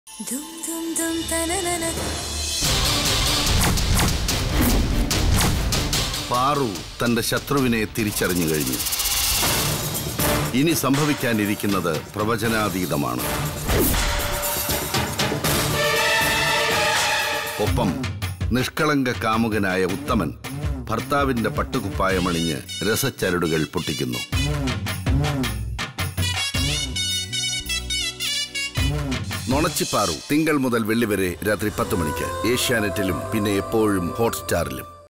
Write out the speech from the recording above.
ദും ദും ദും തനനന പാറു തന്റെ ശത്രുവിനെ തിരിച്ചറിഞ്ഞു കഴിഞ്ഞു ഇനി സംഭവിക്കാനിരിക്കുന്നത് പ്രവചനാതീതമാണ് ഒപ്പം നിഷ്കളങ്ക കാമുകനായ ഉത്തമൻ ഭർത്താവിന്റെ പട്ടുകുപ്പായമണിഞ്ഞ് രസച്ചരടുകൾ പൊട്ടിക്കുന്നു നുണച്ചിപ്പാറു തിങ്കൾ മുതൽ വെള്ളി വരെ രാത്രി പത്ത് മണിക്ക് ഏഷ്യാനെറ്റിലും പിന്നെ എപ്പോഴും ഹോട്ട്സ്റ്റാറിലും